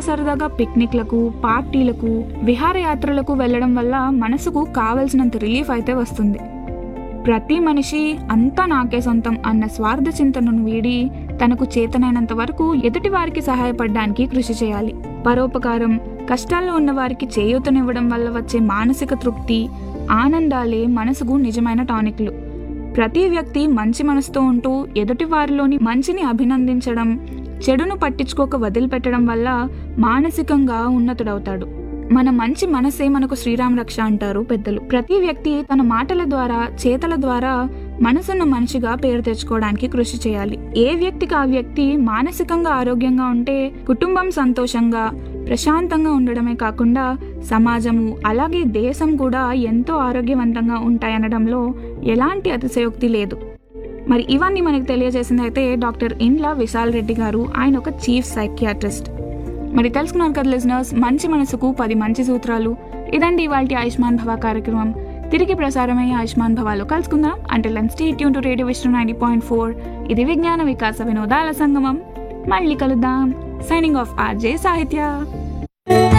సరదాగా పిక్నిక్లకు పార్టీలకు విహారయాత్రలకు వెళ్ళడం వల్ల మనసుకు కావలసినంత రిలీఫ్ అయితే వస్తుంది ప్రతి మనిషి అంతా నాకే సొంతం అన్న స్వార్థ చింతనను వీడి తనకు చేతనైనంత వరకు ఎదుటి వారికి సహాయపడడానికి కృషి చేయాలి పరోపకారం కష్టాల్లో ఉన్న వారికి చేయూతనివ్వడం వల్ల వచ్చే మానసిక తృప్తి ఆనందాలే మనసుకు నిజమైన టానిక్లు ప్రతి వ్యక్తి మంచి మనసుతో ఉంటూ ఎదుటి వారిలోని మంచిని అభినందించడం చెడును పట్టించుకోక వదిలిపెట్టడం వల్ల మానసికంగా ఉన్నతుడవుతాడు మన మంచి మనసే మనకు శ్రీరామ రక్ష అంటారు పెద్దలు ప్రతి వ్యక్తి తన మాటల ద్వారా చేతల ద్వారా మనసున్న మనిషిగా పేరు తెచ్చుకోవడానికి కృషి చేయాలి ఏ వ్యక్తికి ఆ వ్యక్తి మానసికంగా ఆరోగ్యంగా ఉంటే కుటుంబం సంతోషంగా ప్రశాంతంగా ఉండడమే కాకుండా సమాజము అలాగే దేశం కూడా ఎంతో ఆరోగ్యవంతంగా ఉంటాయనడంలో ఎలాంటి అతిశయోక్తి లేదు మరి ఇవన్నీ మనకు తెలియజేసింది అయితే డాక్టర్ ఇండ్ల విశాల్ రెడ్డి గారు ఆయన ఒక చీఫ్ సైకియాట్రిస్ట్ మరి తెలుసుకున్నారు కదా లిజనర్స్ మంచి మనసుకు పది మంచి సూత్రాలు ఇదండి ఇవాళ ఆయుష్మాన్ భవ కార్యక్రమం తిరిగి ప్రసారమయ్యే ఆయుష్మాన్ భవాలో కలుసుకుందాం అంటే లెన్ stay tune to radio Vishnu ninety point four ఇది విజ్ఞాన వికాస వినోదాల సంగమం మళ్ళీ కలుద్దాం సైనింగ్ ఆఫ్ ఆర్జే సాహిత్య